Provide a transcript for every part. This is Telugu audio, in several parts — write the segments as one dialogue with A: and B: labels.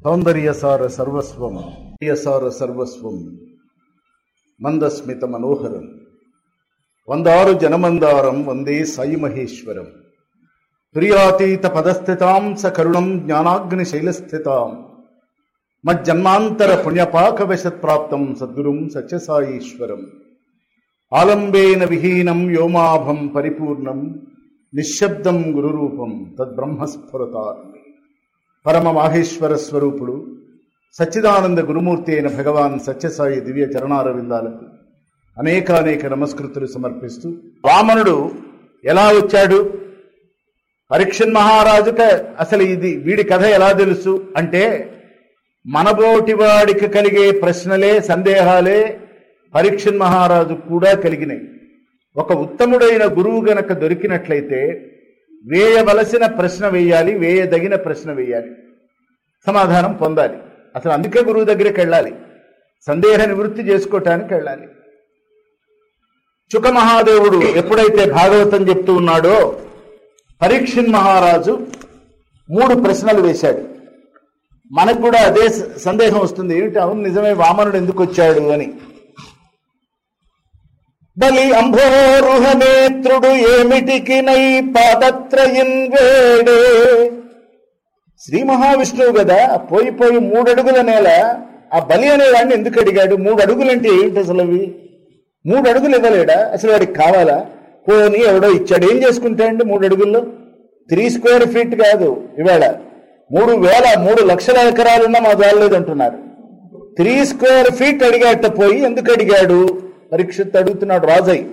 A: సౌందర్యసార సర్వస్వం సార సర్వస్వం మందస్మిత మనోహరం వందారు జనమందారం వందే సాయి మహేశ్వరం ప్రియాతీత పదస్థితాం సకరుణం జ్ఞానాగ్ని శైలస్థితాం మజ్జన్మాంతర పుణ్యపాకవశత్ప్రాప్తం సద్గురుం సత్యసాయీశ్వరం ఆలంబేన విహీనం వ్యోమాభం పరిపూర్ణం నిశ్శబ్దం గురురూపం తద్బ్రహ్మస్ఫురతాత్ పరమ మాహేశ్వర స్వరూపుడు సచ్చిదానంద గురుమూర్తి అయిన భగవాన్ సత్యసాయి దివ్య చరణారవిందాలకు అనేకానేక నమస్కృతులు సమర్పిస్తూ వామనుడు ఎలా వచ్చాడు పరీక్షన్ మహారాజుక అసలు ఇది వీడి కథ ఎలా తెలుసు అంటే మనబోటి వాడికి కలిగే ప్రశ్నలే సందేహాలే పరీక్షన్ మహారాజు కూడా కలిగినాయి ఒక ఉత్తముడైన గురువు గనక దొరికినట్లయితే వేయవలసిన ప్రశ్న వేయాలి వేయదగిన ప్రశ్న వేయాలి సమాధానం పొందాలి అసలు అందుకే గురువు దగ్గరికి వెళ్ళాలి సందేహ నివృత్తి చేసుకోవటానికి వెళ్ళాలి చుక మహాదేవుడు ఎప్పుడైతే భాగవతం చెప్తూ ఉన్నాడో పరీక్షిన్ మహారాజు మూడు ప్రశ్నలు వేశాడు మనకు కూడా అదే స- సందేహం వస్తుంది ఏమిటి అవును నిజమే వామనుడు ఎందుకు వచ్చాడు అని బలి అంభోరుహనేత్రుడు ఏమిటికి నై పాదత్రయిన్ వేడే శ్రీ మహావిష్ణువు కదా పోయి పోయి మూడు అడుగుల నేల ఆ బలి అనేవాడిని ఎందుకు అడిగాడు మూడు అడుగులంటే ఏంటి అసలు అవి మూడు అడుగులు ఇవ్వలేడా అసలు వాడికి కావాలా పోనీ ఎవడో ఇచ్చాడు ఏం చేసుకుంటాడండి మూడు అడుగుల్లో త్రీ స్క్వేర్ ఫీట్ కాదు ఇవాళ మూడు వేల మూడు లక్షల ఎకరాలున్నా మా జాలేదు అంటున్నారు త్రీ స్క్వేర్ ఫీట్ అడిగాట పోయి ఎందుకు అడిగాడు పరీక్షిత్ అడుగుతున్నాడు రాజయ్య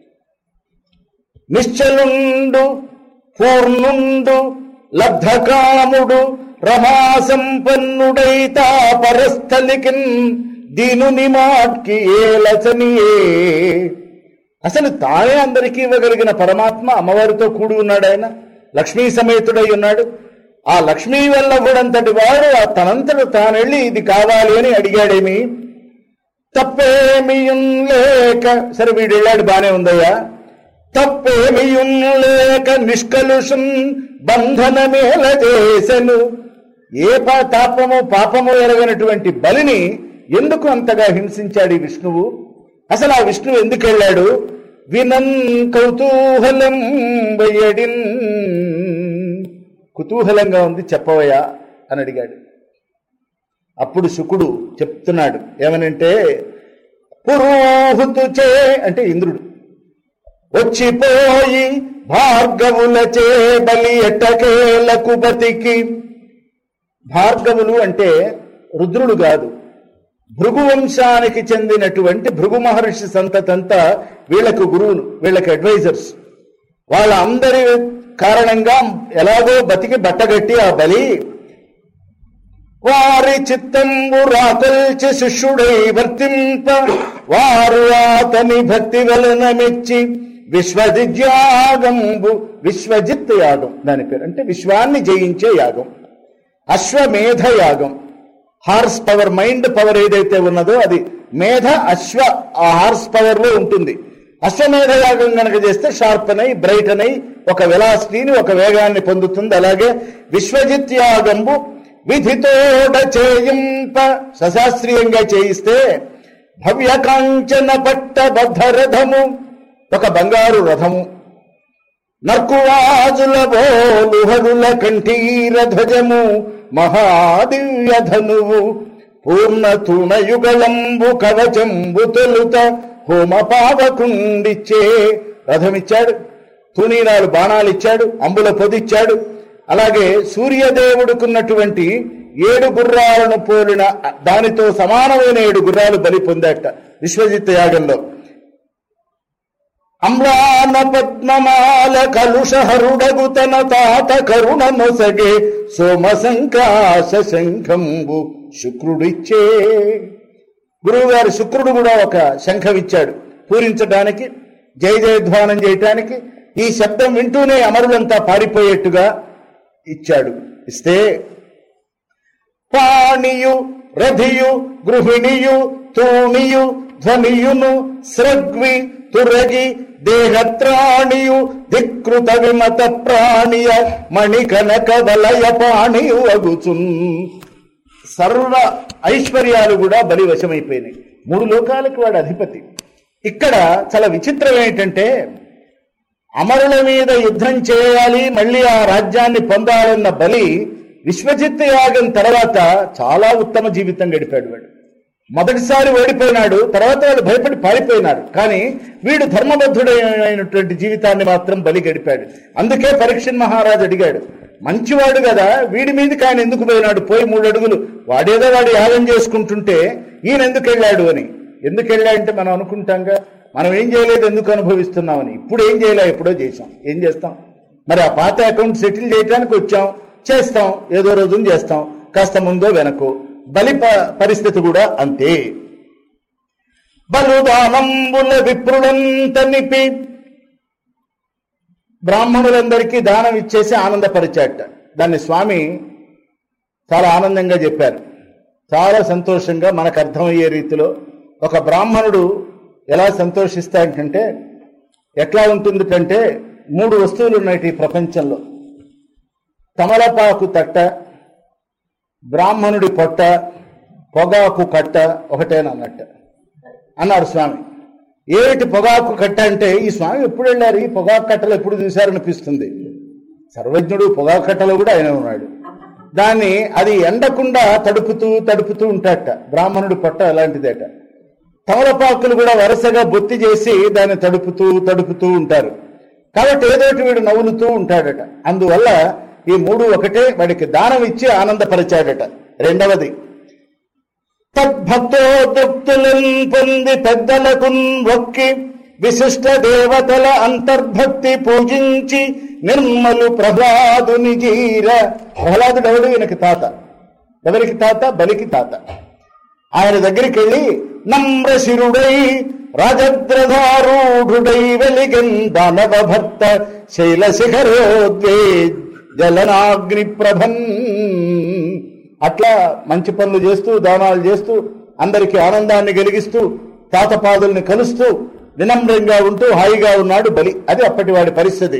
A: నిశ్చలుండు పూర్ణుండు లబ్ధకాముడు రమాసంపన్నుడైతా పరస్థలికిన్ దీనుని మాట్కి ఏలచనియే అసలు తానే అందరికీ ఇవ్వగలిగిన పరమాత్మ అమ్మవారితో కూడి ఉన్నాడు ఆయన లక్ష్మీ సమేతుడై ఉన్నాడు ఆ లక్ష్మీ వల్ల కూడంతటి వాడు ఆ తనంతట తానెళ్ళి ఇది కావాలి అని అడిగాడేమి తప్పేమియుం లేక సరే వీడు వెళ్ళాడు బానే ఉందయ్యా తప్పేమియుం లేక నిష్కలుషం బంధనమేల చేసెను ఏ పా తాపము పాపము ఎరగనటువంటి బలిని ఎందుకు అంతగా హింసించాడు ఈ విష్ణువు అసలు ఆ విష్ణువు ఎందుకు వెళ్ళాడు వినన్ కౌతూహలం వయడిన్ కుతూహలంగా ఉంది చెప్పవయ్యా అని అడిగాడు అప్పుడు శుకుడు చెప్తున్నాడు ఏమనంటే పురోహుతు చే అంటే ఇంద్రుడు వచ్చిపోయి భార్గవులచే బలి ఎట్టకేలకు బతికి భార్గవులు అంటే రుద్రుడు కాదు భృగు వంశానికి చెందినటువంటి భృగు మహర్షి సంతతంతా వీళ్ళకు గురువులు వీళ్ళకి అడ్వైజర్స్ వాళ్ళ అందరి కారణంగా ఎలాగో బతికి బట్టగట్టి ఆ బలి వారి చిత్తంబు రాకొల్చి శిష్యుడై వర్తింప వారు అతని భక్తి వలన మెచ్చి విశ్వదిజ్యాగంబు విశ్వజిత్ యాగం దాని పేరు అంటే విశ్వాన్ని జయించే యాగం అశ్వమేధ యాగం హార్స్ పవర్ మైండ్ పవర్ ఏదైతే ఉన్నదో అది మేధ అశ్వ ఆ హార్స్ పవర్ లో ఉంటుంది అశ్వమేధ యాగం గనక చేస్తే షార్ప్ అయి బ్రైట్ అయి ఒక వెలాసిటీని ఒక వేగాన్ని పొందుతుంది అలాగే విశ్వజిత్ యాగంబు విధితోడ చేయింప సశాస్త్రీయంగా చేయిస్తే భవ్య కాంచన పట్టబద్ధ రథము ఒక బంగారు రథము నర్కువాజుల బోలుహరుల కంఠీర ధ్వజము మహాదివ్య ధనువు పూర్ణ తృణయుగళంబు కవచంబు తొలుత హోమ పావకుండిచ్చే రథమిచ్చాడు తునీనాలు బాణాలు ఇచ్చాడు అంబుల పొదిచ్చాడు అలాగే సూర్యదేవుడుకున్నటువంటి ఏడు గుర్రాలను పోలిన దానితో సమానమైన ఏడు గుర్రాలు బలి పొందాట విశ్వజిత్ యాగంలో అమ్లాన పద్మమాల కలుషహరుడగు తన తాత కరుణ నొసగే సోమ సంకాశ శంఖంబు శుక్రుడిచ్చే గురువుగారు శుక్రుడు కూడా ఒక శంఖం ఇచ్చాడు పూరించడానికి జయ జయధ్వానం చేయటానికి ఈ శబ్దం వింటూనే అమరులంతా పారిపోయేట్టుగా ఇచ్చాడు ఇస్తే పాణియు రథియు గృహిణియు తూణియు ధ్వనియును స్రగ్వి తురగి దేహత్రాణియు ధికృత విమత ప్రాణియ మణికనక వలయ పాణియు అగుచున్ సర్వ ఐశ్వర్యాలు కూడా బలి వశమైపోయినాయి మూడు లోకాలకు వాడు అధిపతి ఇక్కడ చాలా విచిత్రం ఏంటంటే అమరుల మీద యుద్ధం చేయాలి మళ్ళీ ఆ రాజ్యాన్ని పొందాలన్న బలి విశ్వజిత్ యాగం తర్వాత చాలా ఉత్తమ జీవితం గడిపాడు వాడు మొదటిసారి ఓడిపోయినాడు తర్వాత వాళ్ళు భయపడి పారిపోయినారు కానీ వీడు ధర్మబద్ధుడైనటువంటి జీవితాన్ని మాత్రం బలి గడిపాడు అందుకే పరీక్షణ్ మహారాజు అడిగాడు మంచివాడు కదా వీడి మీదకి ఆయన ఎందుకు పోయినాడు పోయి మూడు అడుగులు వాడేదో వాడు యాగం చేసుకుంటుంటే ఈయన ఎందుకు వెళ్ళాడు అని ఎందుకు వెళ్ళాడంటే మనం అనుకుంటాంగా మనం ఏం చేయలేదు ఎందుకు అనుభవిస్తున్నామని ఇప్పుడు ఏం చేయలే ఎప్పుడో చేసాం ఏం చేస్తాం మరి ఆ పాత అకౌంట్ సెటిల్ చేయడానికి వచ్చాం చేస్తాం ఏదో రోజున చేస్తాం కాస్త ముందో వెనకో బలి ప- పరిస్థితి కూడా అంతే బలుదానంబుల విప్రులంత నిపి బ్రాహ్మణులందరికీ దానం ఇచ్చేసి ఆనందపరిచాట దాన్ని స్వామి చాలా ఆనందంగా చెప్పారు చాలా సంతోషంగా మనకు అర్థమయ్యే రీతిలో ఒక బ్రాహ్మణుడు ఎలా సంతోషిస్తాడంటే ఎట్లా ఉంటుందంటే మూడు వస్తువులు ఉన్నాయి ఈ ప్రపంచంలో తమలపాకు తట్ట బ్రాహ్మణుడి పొట్ట పొగాకు కట్ట ఒకటేనన్నట్ట అన్నారు స్వామి ఏమిటి పొగాకు కట్ట అంటే ఈ స్వామి ఎప్పుడు వెళ్ళారు ఈ పొగాకు కట్టలో ఎప్పుడు చూశారనిపిస్తుంది సర్వజ్ఞుడు పొగాకు కట్టలో కూడా ఆయన ఉన్నాడు దాన్ని అది ఎండకుండా తడుపుతూ తడుపుతూ ఉంటాడట బ్రాహ్మణుడి పొట్ట అలాంటిదేట తమలపాకులు కూడా వరుసగా బొత్తి చేసి దాన్ని తడుపుతూ తడుపుతూ ఉంటారు కాబట్టి ఏదోటి వీడు నవ్వులుతూ ఉంటాడట అందువల్ల ఈ మూడు ఒకటే వాడికి దానం ఇచ్చి ఆనందపరిచాడట రెండవది తద్భక్తోద్యుక్తులను పొంది పెద్దలకు ఒక్కి విశిష్ట దేవతల అంతర్భక్తి పూజించి నిర్మలు ప్రహ్లాదుని జీర ప్రహ్లాదుడు ఎవడు ఈయనకి తాత ఎవరికి తాత బలికి తాత ఆయన దగ్గరికి వెళ్ళి నమ్రశిరుడై రాజద్రధారూఢుడై వెలిగన్ దానవ భర్త శైలశిఖరోద్వే జలనాగ్ని ప్రభన్ అట్లా మంచి పనులు చేస్తూ దానాలు చేస్తూ అందరికీ ఆనందాన్ని కలిగిస్తూ తాతపాదుల్ని కలుస్తూ వినమ్రంగా ఉంటూ హాయిగా ఉన్నాడు బలి అది అప్పటి వాడి పరిస్థితి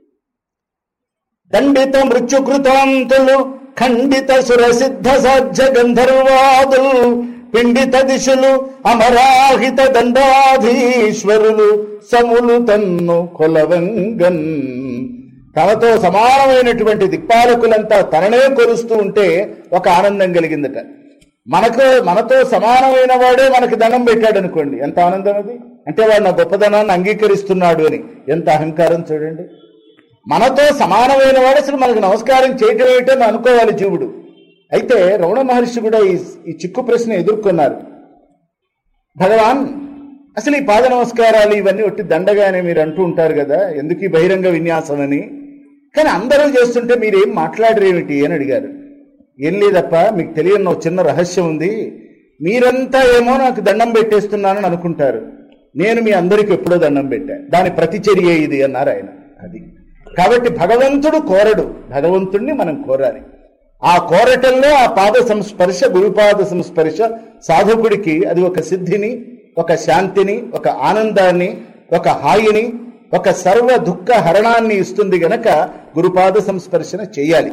A: దండిత మృత్యుకృతాంతులు ఖండిత సురసిద్ధ సాధ్య గంధర్వాదులు పిండిత దిశలు అమరాహిత దండాధీశ్వరులు సములు తన్ను కొలవంగన్ తనతో సమానమైనటువంటి దిక్పాలకులంతా తననే కొలుస్తూ ఉంటే ఒక ఆనందం కలిగిందట మనకు మనతో సమానమైన వాడే మనకి దండం పెట్టాడు అనుకోండి ఎంత ఆనందం అది అంటే వాడు నా గొప్పదనాన్ని అంగీకరిస్తున్నాడు అని ఎంత అహంకారం చూడండి మనతో సమానమైన వాడు అసలు మనకు నమస్కారం చేయటం ఏమిటని అనుకోవాలి జీవుడు అయితే రమణ మహర్షి కూడా ఈ ఈ చిక్కు ప్రశ్న ఎదుర్కొన్నారు భగవాన్ అసలు ఈ పాద నమస్కారాలు ఇవన్నీ ఒట్టి దండగానే మీరు అంటూ ఉంటారు కదా ఎందుకు ఈ బహిరంగ విన్యాసం అని కానీ అందరూ చేస్తుంటే మీరేం మాట్లాడరేమిటి అని అడిగారు ఏం లేదప్ప మీకు తెలియని ఒక చిన్న రహస్యం ఉంది మీరంతా ఏమో నాకు దండం పెట్టేస్తున్నానని అనుకుంటారు నేను మీ అందరికి ఎప్పుడో దండం పెట్టా దాని ప్రతిచర్య ఇది అన్నారు ఆయన అది కాబట్టి భగవంతుడు కోరడు భగవంతుణ్ణి మనం కోరాలి ఆ కోరటంలో ఆ పాద సంస్పర్శ గురుపాద సంస్పర్శ సాధకుడికి అది ఒక సిద్ధిని ఒక శాంతిని ఒక ఆనందాన్ని ఒక హాయిని ఒక సర్వ దుఃఖ హరణాన్ని ఇస్తుంది గనక గురుపాద సంస్పర్శన చేయాలి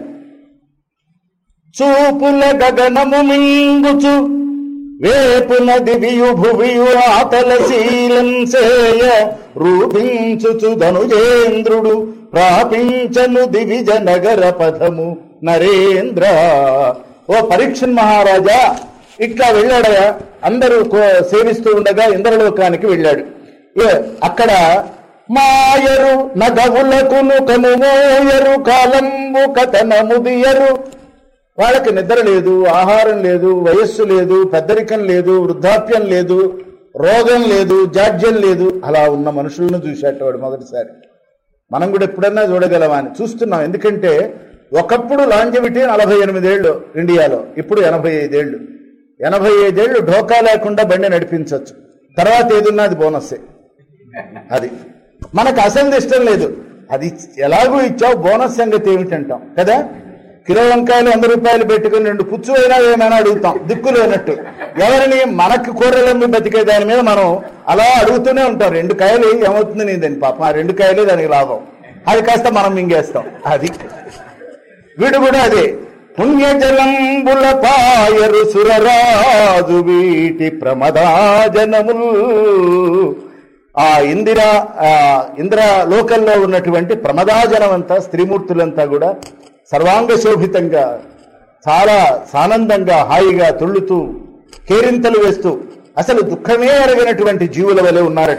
A: చూపుల గగనము మింగుచు వేపున దివియు భువియు ఆతల శీలం సేయ రూపించుచు ధనుజేంద్రుడు ప్రాపించను దివిజ నగర పథము నరేంద్ర ఓ పరీక్షన్ మహారాజా ఇట్లా వెళ్ళాడయా అందరూ కో- సేవిస్తూ ఉండగా ఇంద్రలోకానికి వెళ్ళాడు ఏ, అక్కడ మాయరు నగవులకును కనుమోయరు కాలంబు కథనముదియరు వాళ్ళకి నిద్ర లేదు ఆహారం లేదు వయస్సు లేదు పెద్దరికం లేదు వృద్ధాప్యం లేదు రోగం లేదు జాడ్యం లేదు అలా ఉన్న మనుషులను చూశాట వాడు మొదటిసారి మనం కూడా ఎప్పుడన్నా చూడగలమా అని చూస్తున్నాం ఎందుకంటే ఒకప్పుడు లాంజవిటీ నలభై ఎనిమిదేళ్లు ఇండియాలో ఇప్పుడు ఎనభై ఐదేళ్లు ఎనభై ఐదేళ్లు ఢోకా లేకుండా బండి నడిపించవచ్చు తర్వాత ఏదున్నా అది బోనస్సే అది మనకు అసలు ఇష్టం లేదు అది ఎలాగూ ఇచ్చావు బోనస్ సంగతి ఏమిటంటాం కదా కిలో వంకాయలు వంద రూపాయలు పెట్టుకుని రెండు పుచ్చు అయినా ఏమైనా అడుగుతాం దిక్కులు అన్నట్టు ఎవరిని మనకు కూరలమ్మి బతికే దాని మీద మనం అలా అడుగుతూనే ఉంటాం రెండు కాయలు ఏమవుతుంది నీదని పాపం ఆ రెండు కాయలే దానికి లాభం అది కాస్త మనం మింగేస్తాం అది వీడు కూడా అదే పుణ్యజలంబుల పాయరు సురరాజు వీటి ప్రమదాజనములు ఆ ఇందిర ఆ ఇంద్ర లోకంలో ఉన్నటువంటి ప్రమదాజనం అంతా స్త్రీమూర్తులంతా కూడా సర్వాంగ శోభితంగా చాలా సానందంగా హాయిగా తుళ్ళుతూ కేరింతలు వేస్తూ అసలు దుఃఖమే ఎరగినటువంటి జీవుల వలె ఉన్నారట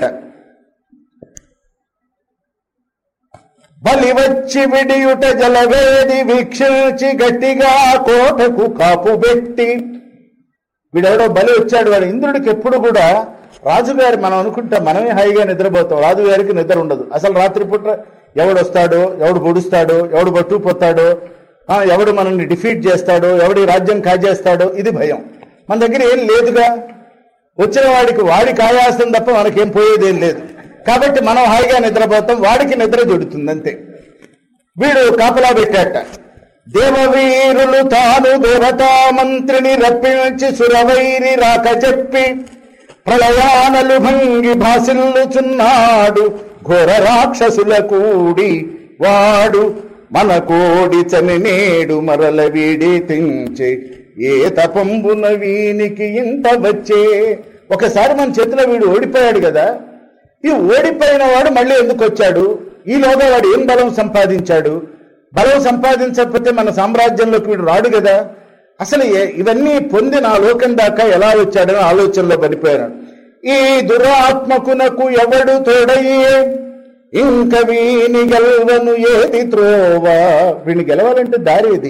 A: బలి వచ్చి విడియుట జలవేది వీక్షించి గట్టిగా కోటకు కాపు పెట్టి వీడెవడో బలి వచ్చాడు వాడు ఇంద్రుడికి ఎప్పుడు కూడా రాజుగారి మనం అనుకుంటాం మనమే హాయిగా నిద్రపోతాం రాజుగారికి నిద్ర ఉండదు అసలు రాత్రిపూట ఎవడు వస్తాడో ఎవడు పొడుస్తాడో ఎవడు పట్టుకుపోతాడో ఆ, ఎవడు మనల్ని డిఫీట్ చేస్తాడో ఎవడి రాజ్యం కాజేస్తాడో ఇది భయం మన దగ్గర ఏం లేదుగా వచ్చిన వాడికి వాడికి ఆయాసం తప్ప మనకేం పోయేదేం లేదు కాబట్టి మనం హాయిగా నిద్రపోతాం వాడికి నిద్ర జొడుతుంది అంతే వీడు కాపలా పెట్టాట దేవవీరులు తాను దేవతా మంత్రిని రప్పించి సురవైరి రాక చెప్పి ప్రళయానలు భంగి భాసిల్లుచున్నాడు ఘోర రాక్షసుల కూడి వాడు మన కోడి చని నేడు మరల వీడి తెంచే ఏ తపంబున వీనికి ఇంత వచ్చే ఒకసారి మన చేతిలో వీడు ఓడిపోయాడు కదా ఈ ఓడిపోయిన వాడు మళ్ళీ ఎందుకు వచ్చాడు ఈలోగా వాడు ఏం బలం సంపాదించాడు బలం సంపాదించకపోతే మన సామ్రాజ్యంలోకి వీడు రాడు కదా అసలు ఏ- ఇవన్నీ పొంది నా లోకం దాకా ఎలా వచ్చాడని ఆలోచనలో పడిపోయాను ఈ దురాత్మకునకు ఎవడు తోడయ్యే ఇంక వీని గెలవను ఏది త్రోవా వీడిని గెలవాలంటే దారి ఇది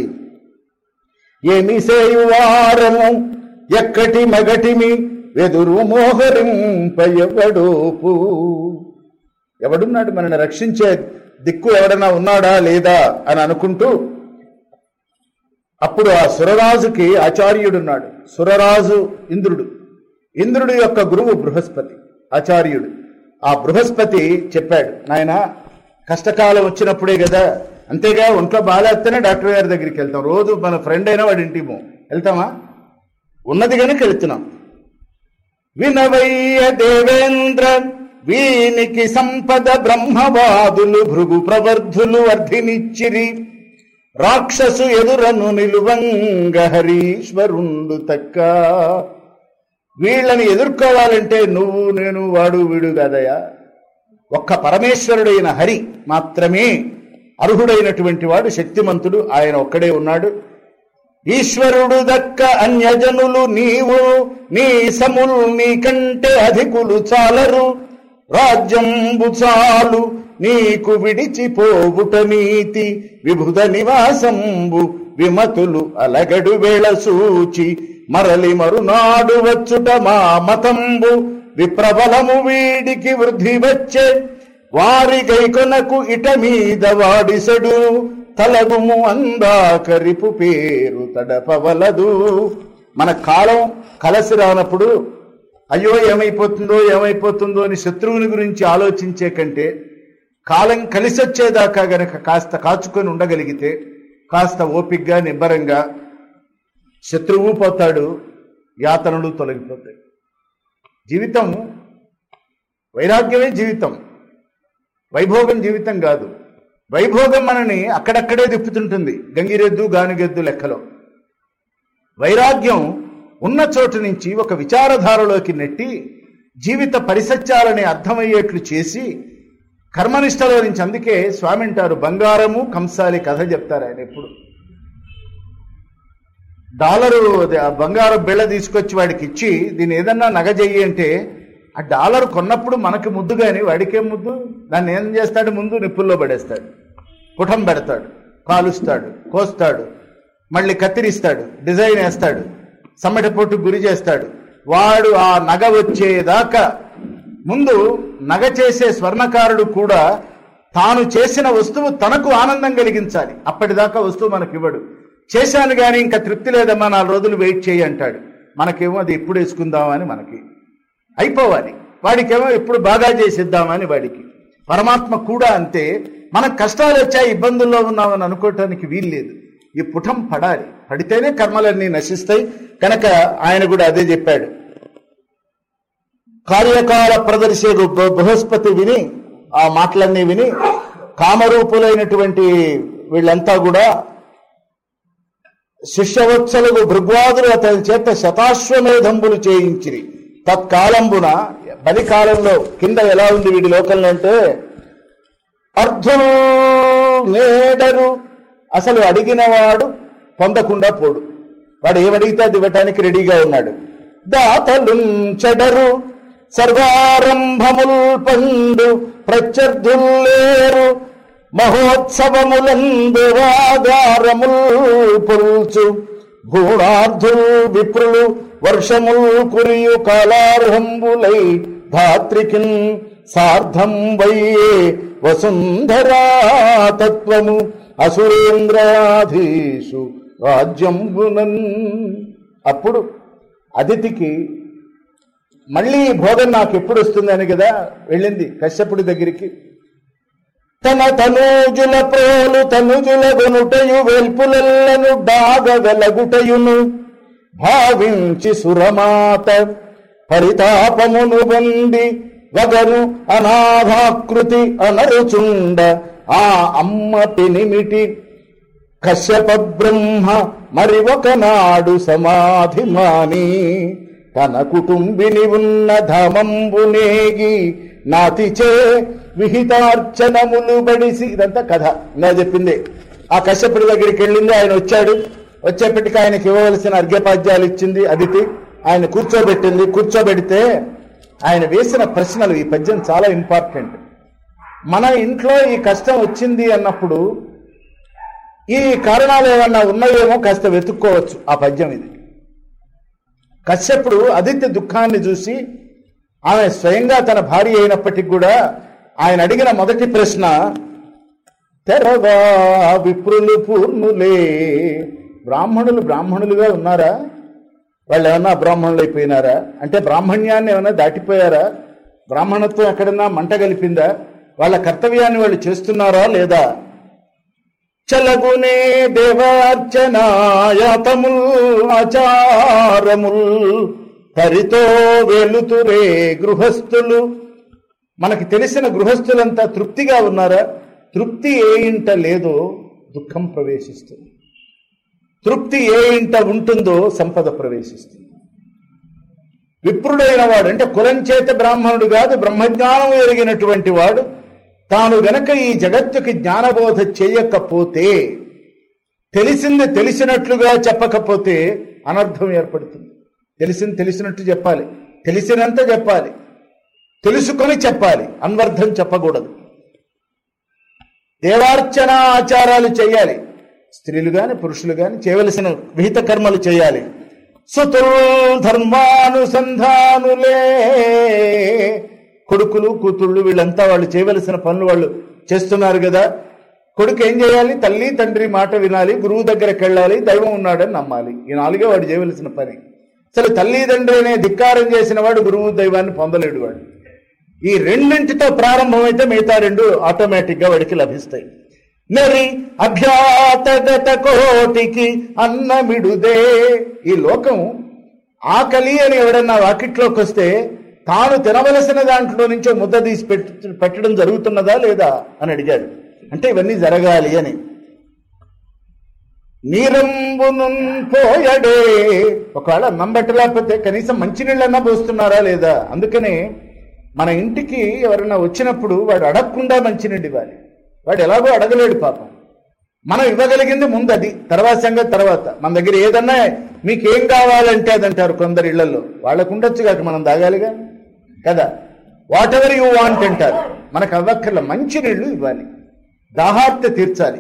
A: ఏమి సేయువారము ఎక్కటి మగటిమి వెదురు మోహరింప ఎవడోపు ఎవడున్నాడు మనల్ని రక్షించే దిక్కు ఎవడన్నా ఉన్నాడా లేదా అని అనుకుంటూ అప్పుడు ఆ సురరాజుకి ఆచార్యుడున్నాడు సురరాజు ఇంద్రుడు ఇంద్రుడి యొక్క గురువు బృహస్పతి ఆచార్యుడు ఆ బృహస్పతి చెప్పాడు నాయన కష్టకాలం వచ్చినప్పుడే కదా అంతేగా ఒంట్లో బాగాలేస్తేనే డాక్టర్ గారి దగ్గరికి వెళ్తాం రోజు మన ఫ్రెండ్ అయినా వాడి ఇంటికి పోం. వెళ్తామా ఉన్నది కనుక వెళ్తున్నాం వినవయ్య దేవేంద్ర వీనికి సంపద బ్రహ్మవాదులు భృగు ప్రవర్ధులు వర్ధినిచ్చిరి రాక్షసు ఎదురను నిలువంగ హరీశ్వరుండు తక్క వీళ్ళని ఎదుర్కోవాలంటే నువ్వు నేను వాడు వీడు కాదయా ఒక్క పరమేశ్వరుడైన హరి మాత్రమే అర్హుడైనటువంటి వాడు శక్తిమంతుడు ఆయన ఒక్కడే ఉన్నాడు ఈశ్వరుడు దక్క అన్యజనులు నీవు నీ సములు నీకంటే అధికులు చాలరు రాజ్యంబు చాలు నీకు విడిచిపోవుట నీతి విభుద నివాసంబు విమతులు అలగడు వేళ సూచి మరలి మరునాడు వచ్చుట మా మతంబు విప్రబలము వీడికి వృద్ధి వచ్చే వారి గైకొనకు ఇట మీద వాడిసడు తలగుము అందాకరిపు పేరు తడపవలదు మన కాలం కలసి రానప్పుడు అయ్యో ఏమైపోతుందో ఏమైపోతుందో అని శత్రువుని గురించి ఆలోచించే కంటే కాలం కలిసి వచ్చేదాకా గనక కాస్త కాచుకొని ఉండగలిగితే కాస్త ఓపిగ్గా నిబ్బరంగా శత్రువు పోతాడు యాతనలు తొలగిపోతాయి జీవితం వైరాగ్యమే జీవితం వైభోగం జీవితం కాదు వైభోగం మనని అక్కడక్కడే తిప్పుతుంటుంది గంగిరెద్దు గానుగెద్దు లెక్కలో వైరాగ్యం ఉన్న చోటు నుంచి ఒక విచారధారలోకి నెట్టి జీవిత పరిసత్యాలని అర్థమయ్యేట్లు చేసి కర్మనిష్టలో నుంచి అందుకే స్వామి అంటారు బంగారము కంసాలి కథ చెప్తారు ఆయన ఎప్పుడు డాలరు అది ఆ బంగారం బిళ్ళ తీసుకొచ్చి వాడికి ఇచ్చి దీన్ని ఏదన్నా నగ చెయ్యి అంటే ఆ డాలర్ కొన్నప్పుడు మనకి ముద్దు కానీ వాడికేం ముద్దు దాన్ని ఏం చేస్తాడు ముందు నిప్పుల్లో పడేస్తాడు పుటం పెడతాడు కాలుస్తాడు కోస్తాడు మళ్ళీ కత్తిరిస్తాడు డిజైన్ వేస్తాడు సమ్మటి పొట్టు గురి చేస్తాడు వాడు ఆ నగ వచ్చేదాకా ముందు నగ చేసే స్వర్ణకారుడు కూడా తాను చేసిన వస్తువు తనకు ఆనందం కలిగించాలి అప్పటిదాకా వస్తువు మనకి ఇవ్వడు చేశాను కానీ ఇంకా తృప్తి లేదమ్మా నాలుగు రోజులు వెయిట్ చేయి అంటాడు మనకేమో అది ఎప్పుడు వేసుకుందామని మనకి అయిపోవాలి వాడికేమో ఎప్పుడు బాగా చేసిద్దామని వాడికి పరమాత్మ కూడా అంతే మనకు కష్టాలు వచ్చాయి ఇబ్బందుల్లో ఉన్నామని అనుకోవటానికి వీల్లేదు ఈ పుటం పడాలి పడితేనే కర్మలన్నీ నశిస్తాయి కనుక ఆయన కూడా అదే చెప్పాడు కార్యకాల ప్రదర్శకు బృ- బృహస్పతి విని ఆ మాటలన్నీ విని కామరూపులైనటువంటి వీళ్ళంతా కూడా శిష్యవత్సలకు భృగ్వాదులు అతని చేత శతాశ్వమేధంబులు చేయించిరి తత్కాలంబున బలికాలంలో కింద ఎలా ఉంది వీడి లోకంలో అంటే అర్ధులు నేడరు అసలు అడిగినవాడు పొందకుండా పోడు వాడు ఏమడిగితే అది ఇవ్వటానికి రెడీగా ఉన్నాడు దాతలు చెడరు సర్వారంభముల్ పండు ప్రత్యర్థుల్లేరు మహోత్సవములందు వాగారముల్ పుల్చు భూణార్థులు విప్రులు వర్షముల్ కురియు కాలార్హంబులై ధాత్రికిన్ సార్ధం వయ్యే వసుంధరా తత్వము అసురేంద్రాధీషు రాజ్యంబునన్ అప్పుడు అదితికి మళ్ళీ ఈ భోగం నాకు ఎప్పుడు వస్తుందని కదా వెళ్ళింది కశ్యపుడి దగ్గరికి తన తనూజుల ప్రోలు తనుజుల గొనుటయు వెల్పులెల్లను డాగ వెలగుటయును భావించి సురమాత పరితాపమును పొంది వగను అనాథాకృతి అనరుచుండ ఆ అమ్మ పెనిమిటి కశ్యప బ్రహ్మ మరి ఒకనాడు సమాధి మాని తన కుటుంబిని ఉన్న ధమంబునేగి నాతిచే విహితార్చనములు బడిసి ఇదంతా కథ ఇలా చెప్పింది ఆ కశ్యపుడి దగ్గరికి వెళ్ళింది ఆయన వచ్చాడు వచ్చేప్పటికి ఆయనకి ఇవ్వవలసిన అర్ఘ్యపాద్యాలు ఇచ్చింది అదితి ఆయన కూర్చోబెట్టింది కూర్చోబెడితే ఆయన వేసిన ప్రశ్నలు ఈ పద్యం చాలా ఇంపార్టెంట్ మన ఇంట్లో ఈ కష్టం వచ్చింది అన్నప్పుడు ఈ కారణాలు ఏమన్నా ఉన్నాయేమో కాస్త వెతుక్కోవచ్చు ఆ పద్యం ఇది కశ్యపుడు ఆదిత్య దుఃఖాన్ని చూసి ఆమె స్వయంగా తన భార్య అయినప్పటికీ కూడా ఆయన అడిగిన మొదటి ప్రశ్న తెరవా విప్రులు పూర్ణులే బ్రాహ్మణులు బ్రాహ్మణులుగా ఉన్నారా వాళ్ళు ఏమన్నా బ్రాహ్మణులు అయిపోయినారా అంటే బ్రాహ్మణ్యాన్ని ఏమైనా దాటిపోయారా బ్రాహ్మణత్వం ఎక్కడన్నా మంట కలిపిందా వాళ్ళ కర్తవ్యాన్ని వాళ్ళు చేస్తున్నారా లేదా చలగునే దేవార్చనాయాతముల్ ఆచారముల్ తరితో వెలుతురే గృహస్థులు మనకి తెలిసిన గృహస్థులంతా తృప్తిగా ఉన్నారా తృప్తి ఏ ఇంట లేదో దుఃఖం ప్రవేశిస్తుంది తృప్తి ఏ ఇంట ఉంటుందో సంపద ప్రవేశిస్తుంది విప్రుడైన వాడు అంటే కులం చేత బ్రాహ్మణుడు కాదు బ్రహ్మజ్ఞానం ఎరిగినటువంటి వాడు తాను గనక ఈ జగత్తుకి జ్ఞానబోధ చేయకపోతే తెలిసింది తెలిసినట్లుగా చెప్పకపోతే అనర్థం ఏర్పడుతుంది తెలిసింది తెలిసినట్టు చెప్పాలి తెలిసినంత చెప్పాలి తెలుసుకొని చెప్పాలి అన్వర్థం చెప్పకూడదు దేవార్చన ఆచారాలు చేయాలి స్త్రీలు గాని పురుషులు గాని చేయవలసిన విహిత కర్మలు చేయాలి సుతులు ధర్మానుసంధానులే కొడుకులు కూతుళ్ళు వీళ్ళంతా వాళ్ళు చేయవలసిన పనులు వాళ్ళు చేస్తున్నారు కదా కొడుకు ఏం చేయాలి తల్లి తండ్రి మాట వినాలి గురువు దగ్గరికి వెళ్ళాలి దైవం ఉన్నాడని నమ్మాలి ఈ నాలుగే వాడు చేయవలసిన పని అసలు తల్లి తండ్రి అనే ధిక్కారం చేసిన వాడు గురువు దైవాన్ని పొందలేడు వాడు ఈ రెండింటితో ప్రారంభమైతే మిగతా రెండు ఆటోమేటిక్ గా వాడికి లభిస్తాయి నెరి అభ్యాతగత కోటికి అన్నమిడుదే ఈ లోకం ఆకలి అని ఎవడన్నా వాకిట్లోకి వస్తే తాను తినవలసిన దాంట్లో నుంచో ముద్ద తీసి పెట్ట పెట్టడం జరుగుతున్నదా లేదా అని అడిగాడు అంటే ఇవన్నీ జరగాలి అని నీరంబును పోయడే ఒకవేళ అన్నం పెట్టలేకపోతే కనీసం మంచినీళ్ళన్నా పోస్తున్నారా లేదా అందుకనే మన ఇంటికి ఎవరైనా వచ్చినప్పుడు వాడు అడగకుండా మంచినీళ్ళు ఇవ్వాలి వాడు ఎలాగో అడగలేడు పాపం మనం ఇవ్వగలిగింది ముందు అది తర్వాత సంగతి తర్వాత మన దగ్గర ఏదన్నా మీకేం కావాలంటే అది అంటారు కొందరు ఇళ్లలో వాళ్ళకు ఉండొచ్చు కాక మనం తాగాలిగా కదా వాట్ ఎవర్ యూ వాంట్ అంటారు మనకు అవ్వక్కర్ల మంచి నీళ్లు ఇవ్వాలి దాహార్త తీర్చాలి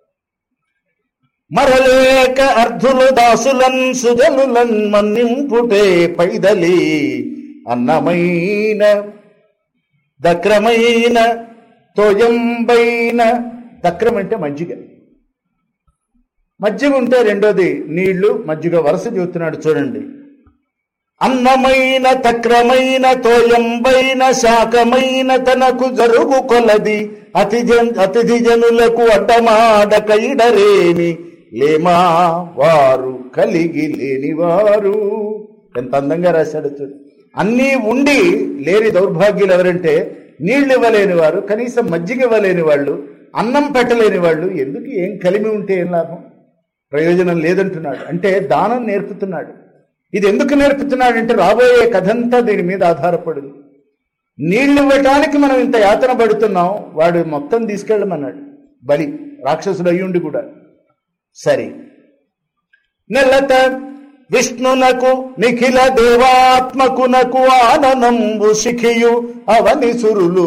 A: మరలేక అర్ధులు దాసులన్ సుజనులన్ మన్నింపుటే పైదలి అన్నమైన దక్రమైన తోయంబైన దక్రం అంటే మజ్జిగ మజ్జిగ ఉంటే రెండోది నీళ్లు మజ్జిగ వరుస చెబుతున్నాడు చూడండి అన్నమైన తక్రమైన తోయంబైన శాకమైన తనకు జరుగు కొలది అతిథి అతిథి జనులకు అడ్డమాడకైడరేమి లేమా వారు కలిగి లేనివారు ఎంత అందంగా రాశాడు చూడు అన్నీ ఉండి లేని దౌర్భాగ్యులు ఎవరంటే నీళ్లు ఇవ్వలేని వారు కనీసం మజ్జిగ ఇవ్వలేని వాళ్ళు అన్నం పెట్టలేని వాళ్ళు ఎందుకు ఏం కలిమి ఉంటే ఏం లాభం ప్రయోజనం లేదంటున్నాడు అంటే దానం నేర్పుతున్నాడు ఇది ఎందుకు నేర్పుతున్నాడు అంటే రాబోయే కథంతా దీని మీద ఆధారపడింది నీళ్లు ఇవ్వటానికి మనం ఇంత యాతన పడుతున్నాం వాడు మొత్తం తీసుకెళ్ళమన్నాడు బలి రాక్షసుడు అయ్యుండి కూడా సరే నెలత విష్ణునకు నిఖిల దేవాత్మకునకు ఆననంబు శిఖియు అవనిసురులు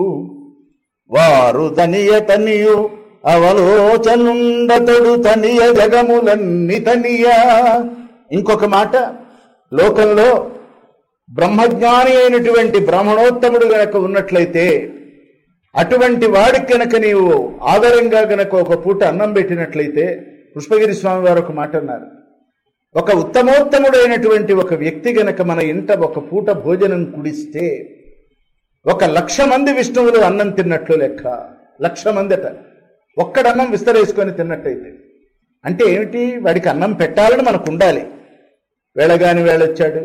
A: వారు తనియ తనియు అవలోచనుండతడు తనియ జగములన్ని తనియ ఇంకొక మాట లోకంలో బ్రహ్మజ్ఞాని అయినటువంటి బ్రాహ్మణోత్తముడు గనక ఉన్నట్లయితే అటువంటి వాడికి గనక నీవు ఆదరంగా గనక ఒక పూట అన్నం పెట్టినట్లయితే పుష్పగిరి స్వామి వారు ఒక మాట అన్నారు ఒక ఉత్తమోత్తముడైనటువంటి ఒక వ్యక్తి గనక మన ఇంట ఒక పూట భోజనం కుడిస్తే ఒక లక్ష మంది విష్ణువులు అన్నం తిన్నట్లు లెక్క లక్ష మందిట ఒక్కడన్నం విస్తరేసుకొని తిన్నట్టయితే అంటే ఏమిటి వాడికి అన్నం పెట్టాలని మనకు ఉండాలి వేళగాని వేళొచ్చాడు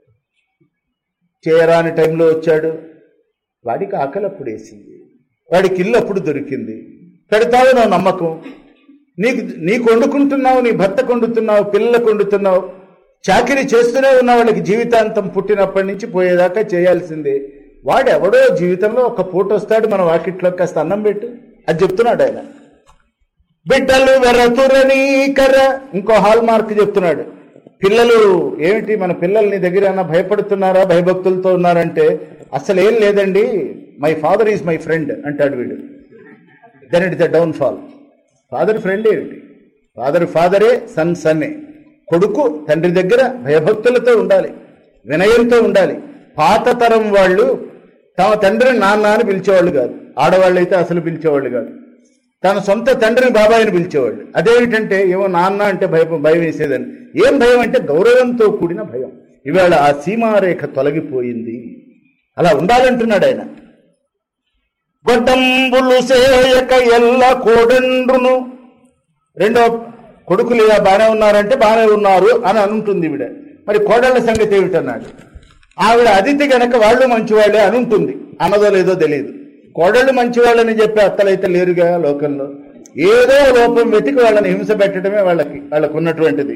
A: చేయరాని టైంలో వచ్చాడు వాడికి ఆకలి అప్పుడు వేసింది వాడికి ఇల్లు అప్పుడు దొరికింది పెడతావు నా నమ్మకం నీకు నీకు వండుకుంటున్నావు నీ భర్త వండుతున్నావు పిల్లలకు వండుతున్నావు చాకరీ చేస్తూనే ఉన్న వాళ్ళకి జీవితాంతం పుట్టినప్పటి నుంచి పోయేదాకా చేయాల్సిందే వాడెవడో జీవితంలో ఒక పూట వస్తాడు మన వాకిట్లో కాస్త అన్నం పెట్టు అది చెప్తున్నాడు ఆయన బిడ్డలు వెరతురనీకర ఇంకో హాల్ మార్క్ చెప్తున్నాడు పిల్లలు ఏమిటి మన పిల్లలు నీ దగ్గర ఏమన్నా భయపడుతున్నారా భయభక్తులతో ఉన్నారంటే అసలు ఏం లేదండి my father is my friend అంటాడు వీడు then it the downfall father friend ఏమిటి ఫాదర్ ఫాదరే సన్ సన్నే కొడుకు తండ్రి దగ్గర భయభక్తులతో ఉండాలి వినయంతో ఉండాలి పాత తరం వాళ్ళు తమ తండ్రిని నాన్న అని పిలిచేవాళ్ళు కాదు ఆడవాళ్ళు అయితే అసలు పిలిచేవాళ్ళు కాదు తన సొంత తండ్రిని బాబాయిని పిలిచేవాళ్ళు అదేమిటంటే ఏమో నాన్న అంటే భయం భయం వేసేదని ఏం భయం అంటే గౌరవంతో కూడిన భయం ఇవాళ ఆ సీమారేఖ తొలగిపోయింది అలా ఉండాలంటున్నాడు ఆయన గొడ్డంబులు సేయక ఎల్ల కోడండ్రును రెండో కొడుకులు ఇలా బాగానే ఉన్నారంటే బాగానే ఉన్నారు అని అనుంటుంది ఈవిడ మరి కోడళ్ళ సంగతి ఏమిటన్నాడు ఆవిడ అతిథి గనక వాళ్ళు మంచివాళ్ళే అని ఉంటుంది అన్నదో లేదో తెలియదు కోడళ్ళు మంచివాళ్ళని చెప్పే అత్తలైతే లేరుగా లోకంలో ఏదో లోపం వెతికి వాళ్ళని హింస పెట్టడమే వాళ్ళకి వాళ్ళకు ఉన్నటువంటిది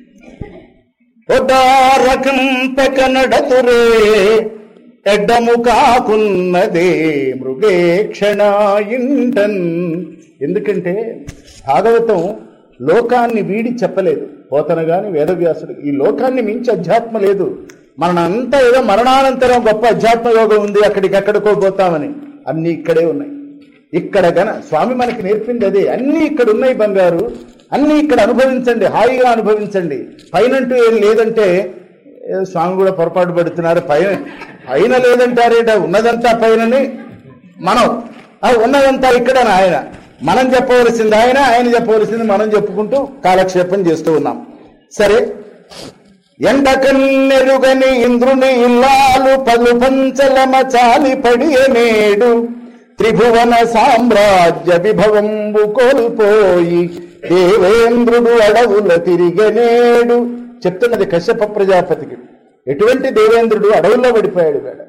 A: ఒడ్డారకం పెకనడతురే ఎడ్డము కాకున్నదే మృగేక్షణ ఇంటన్ ఎందుకంటే భాగవతం లోకాన్ని వీడి చెప్పలేదు పోతన గాని వేదవ్యాసుడు ఈ లోకాన్ని మించి అధ్యాత్మ లేదు మనంతా ఏదో మరణానంతరం గొప్ప అధ్యాత్మ యోగం ఉంది అక్కడికి ఎక్కడికో పోతామని అన్నీ ఇక్కడే ఉన్నాయి ఇక్కడ గన స్వామి మనకి నేర్పింది అదే అన్నీ ఇక్కడ ఉన్నాయి బంగారు అన్నీ ఇక్కడ అనుభవించండి హాయిగా అనుభవించండి పైనంటూ ఏం లేదంటే ఏదో స్వామి కూడా పొరపాటు పడుతున్నారు పైన పైన లేదంటారేట ఉన్నదంతా పైనని మనం ఆ ఉన్నదంతా ఇక్కడ ఆయన మనం చెప్పవలసింది ఆయన ఆయన చెప్పవలసింది మనం చెప్పుకుంటూ కాలక్షేపం చేస్తూ ఉన్నాం సరే ఎండకన్నెరుగని ఇంద్రుని ఇల్లాలు పలు పంచలమ చాలి పడియనేడు త్రిభువన సామ్రాజ్య విభవంబు కోల్పోయి దేవేంద్రుడు అడవుల తిరిగనేడు చెప్తున్నది కశ్యప ప్రజాపతికి ఎటువంటి దేవేంద్రుడు అడవుల్లో పడిపోయాడు వేడ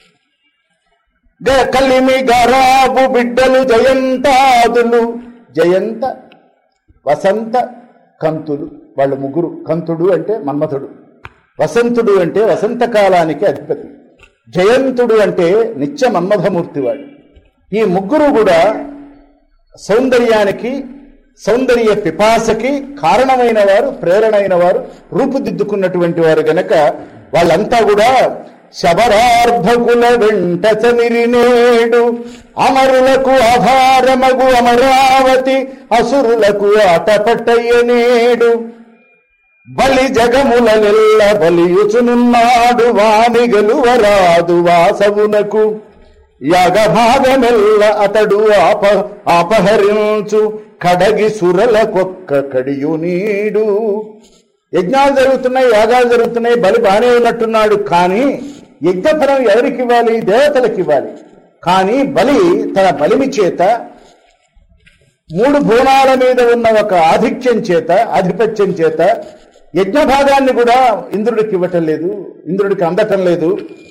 A: గ- కలిమి గరాబు బిడ్డలు జయంతాదులు జయంత వసంత కంతులు వాళ్ళ ముగ్గురు కంతుడు అంటే మన్మథుడు వసంతుడు అంటే వసంతకాలానికి అధిపతి జయంతుడు అంటే నిత్య మన్మథమూర్తి వాడు ఈ ముగ్గురు కూడా సౌందర్యానికి సౌందర్య పిపాసకి కారణమైన వారు ప్రేరణ అయిన వారు రూపుదిద్దుకున్నటువంటి వారు గనక వాళ్ళంతా కూడా శబరార్భకుల వెంట చనిరినేడు అమరులకు ఆధారమగు అమరావతి అసురులకు ఆటపట్టయ్యనేడు బలి జగముల నెల్ల బలియుచునున్నాడు వాని గెలువరాదు వాసవునకు యాగభాగమెల్ల అతడు ఆప అపహరించు కడగి సురలకొక్క కడియు నీడు యజ్ఞాలు జరుగుతున్నాయి యాగాలు జరుగుతున్నాయి బలి బానే ఉన్నట్టున్నాడు కానీ యజ్ఞఫలం ఎవరికి ఇవ్వాలి దేవతలకు ఇవ్వాలి కానీ బలి తన బలిమి చేత మూడు భువనాల మీద ఉన్న ఒక ఆధిక్యం చేత ఆధిపత్యం చేత యజ్ఞ భాగాన్ని కూడా ఇంద్రుడికి ఇవ్వటం లేదు ఇంద్రుడికి అందటం లేదు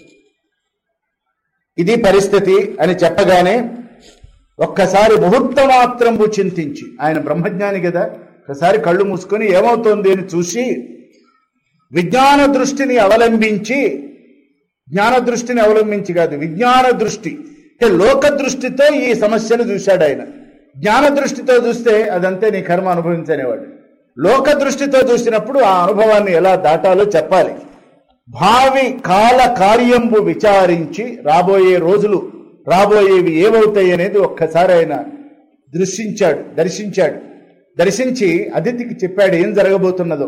A: ఇది పరిస్థితి అని చెప్పగానే ఒక్కసారి ముహూర్త మాత్రంబు చింతించి ఆయన బ్రహ్మజ్ఞాని కదా ఒకసారి కళ్ళు మూసుకొని ఏమవుతోంది అని చూసి విజ్ఞాన దృష్టిని అవలంబించి జ్ఞాన దృష్టిని అవలంబించి కాదు విజ్ఞాన దృష్టి అంటే లోక దృష్టితో ఈ సమస్యను చూశాడు ఆయన జ్ఞాన దృష్టితో చూస్తే అదంతే నీ కర్మ అనుభవించనేవాడు లోక దృష్టితో చూసినప్పుడు ఆ అనుభవాన్ని ఎలా దాటాలో చెప్పాలి భావి కాల కార్యంబు విచారించి రాబోయే రోజులు రాబోయేవి ఏమవుతాయి అనేది ఒక్కసారి ఆయన దృశించాడు దర్శించాడు దర్శించి అదితికి చెప్పాడు ఏం జరగబోతున్నదో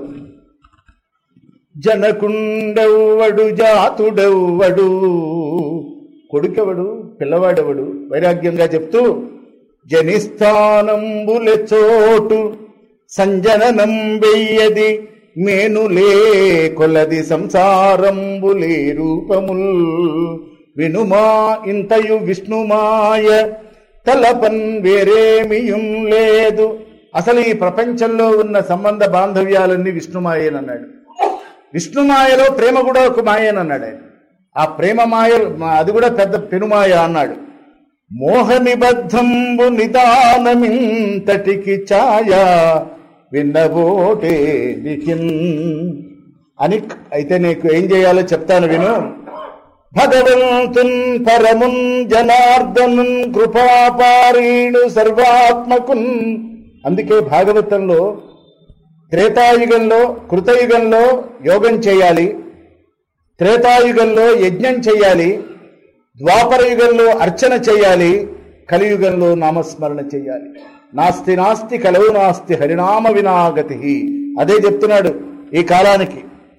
A: జనకుండెవ్వడు జాతుడెవ్వడు కొడుకెవడు పిల్లవాడెవడు వైరాగ్యంగా చెప్తూ జనిస్థానంబులె చోటు సంజననం వెయ్యది మేనులే కొలది సంసారంబులే రూపముల్ వినుమా ఇంతయు విష్ణుమాయ తలపన్ వేరేమియుం లేదు అసలు ఈ ప్రపంచంలో ఉన్న సంబంధ బాంధవ్యాలన్నీ విష్ణుమాయేనన్నాడు విష్ణుమాయలో ప్రేమ కూడా ఒక మాయేనన్నాడు ఆయన ఆ ప్రేమ మాయ అది కూడా పెద్ద పెనుమాయ అన్నాడు మోహ నిబద్ధంబు నిదానమింతటికి ఛాయ విన్నబోటే దికిన్ అని అయితే నీకు ఏం చేయాలో చెప్తాను విను భగవంతున్ పరమున్ జనార్దనున్ కృపాపారీణు సర్వాత్మకున్ అందుకే భాగవతంలో త్రేతాయుగంలో కృతయుగంలో యోగం చేయాలి త్రేతాయుగంలో యజ్ఞం చేయాలి ద్వాపర యుగంలో అర్చన చేయాలి కలియుగంలో నామస్మరణ చేయాలి నాస్తి నాస్తి కలవు నాస్తి హరినామ వినాగతి అదే చెప్తున్నాడు ఈ కాలానికి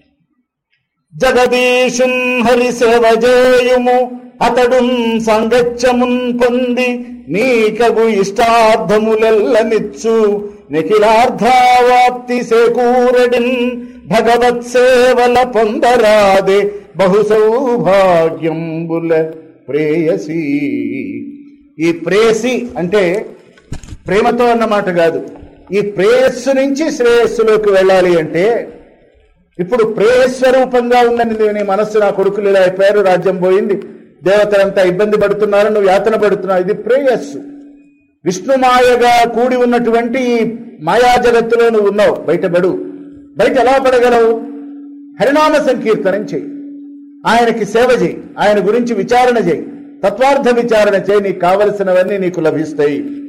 A: జగదీశున్ హరి సేవ చేయుము అతడు సంగచ్చమున్ పొంది నీకగు ఇష్టార్థములెల్లనిచ్చు నిఖిలార్థావాప్తి సేకూరడిన్ భగవత్ సేవల పొందరాదే బహు సౌభాగ్యంబుల ప్రేయసి ఈ ప్రేయసి అంటే ప్రేమతో అన్నమాట కాదు ఈ ప్రేయస్సు నుంచి శ్రేయస్సులోకి వెళ్ళాలి అంటే ఇప్పుడు ప్రేయస్వరూపంగా ఉందని నీ మనస్సు నా కొడుకులు ఇలా అయిపోయారు రాజ్యం పోయింది దేవతలంతా ఇబ్బంది పడుతున్నారు నువ్వు యాతన పడుతున్నావు ఇది ప్రేయస్సు విష్ణుమాయగా కూడి ఉన్నటువంటి ఈ మాయా జగత్తులో నువ్వు ఉన్నావు బయటపడు బయట ఎలా పడగలవు హరినామ సంకీర్తనం చేయి ఆయనకి సేవ చేయి ఆయన గురించి విచారణ చేయి తత్వార్థ విచారణ చేయి నీకు కావలసినవన్నీ నీకు లభిస్తాయి